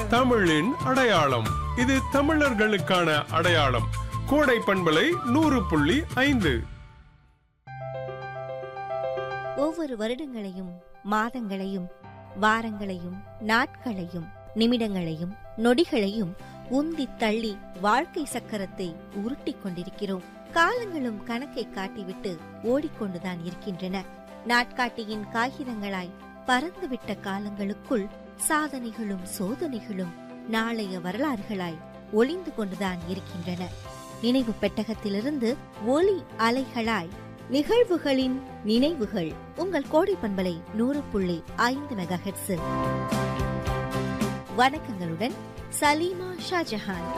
தமிழின் அடையாளம் இது தமிழர்களுக்கான அடையாளம் கோடை பண்பலை நூறு புள்ளி ஐந்து ஒவ்வொரு வருடங்களையும் மாதங்களையும் வாரங்களையும் நாட்களையும் நிமிடங்களையும் நொடிகளையும் உந்தி தள்ளி வாழ்க்கை சக்கரத்தை உருட்டிக் கொண்டிருக்கிறோம் காலங்களும் கணக்கை காட்டிவிட்டு ஓடிக்கொண்டுதான் இருக்கின்றன நாட்காட்டியின் காகிதங்களாய் பறந்துவிட்ட காலங்களுக்குள் சாதனைகளும் சோதனைகளும் நாளைய வரலாறுகளாய் ஒளிந்து கொண்டுதான் இருக்கின்றன நினைவு பெட்டகத்திலிருந்து ஒலி அலைகளாய் நிகழ்வுகளின் நினைவுகள் உங்கள் கோடை பண்பலை நூறு புள்ளி ஐந்து மெகா வணக்கங்களுடன் சலீமா ஷாஜஹான்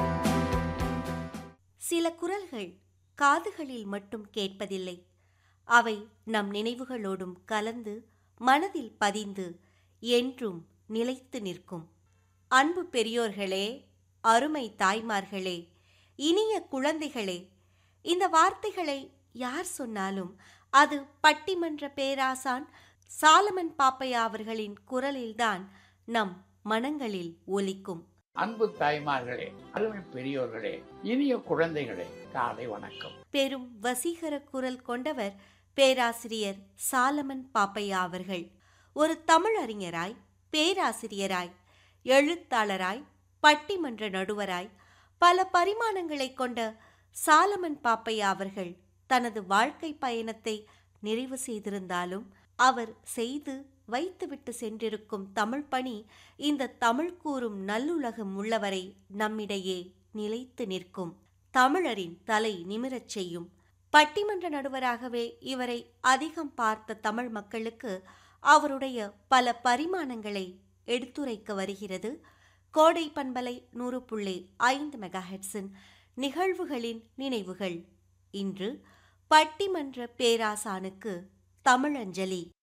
சில குரல்கள் காதுகளில் மட்டும் கேட்பதில்லை அவை நம் நினைவுகளோடும் கலந்து மனதில் பதிந்து என்றும் நிலைத்து நிற்கும் அன்பு பெரியோர்களே அருமை தாய்மார்களே இனிய குழந்தைகளே இந்த வார்த்தைகளை யார் சொன்னாலும் அது பட்டிமன்ற பேராசான் சாலமன் பாப்பையா அவர்களின் குரலில்தான் நம் மனங்களில் ஒலிக்கும் அன்பு தாய்மார்களே அருமை பெரியோர்களே இனிய குழந்தைகளே காலை வணக்கம் பெரும் வசீகர குரல் கொண்டவர் பேராசிரியர் சாலமன் பாப்பையா அவர்கள் ஒரு தமிழறிஞராய் பேராசிரியராய் எழுத்தாளராய் பட்டிமன்ற நடுவராய் பல பரிமாணங்களைக் கொண்ட சாலமன் பாப்பையா அவர்கள் தனது வாழ்க்கை பயணத்தை நிறைவு செய்திருந்தாலும் அவர் செய்து வைத்துவிட்டு சென்றிருக்கும் தமிழ் பணி இந்த தமிழ் கூறும் நல்லுலகம் உள்ளவரை நம்மிடையே நிலைத்து நிற்கும் தமிழரின் தலை நிமிரச் செய்யும் பட்டிமன்ற நடுவராகவே இவரை அதிகம் பார்த்த தமிழ் மக்களுக்கு அவருடைய பல பரிமாணங்களை எடுத்துரைக்க வருகிறது கோடை பண்பலை நூறு புள்ளி ஐந்து மெகாஹெட்ஸின் நிகழ்வுகளின் நினைவுகள் இன்று பட்டிமன்ற பேராசானுக்கு தமிழஞ்சலி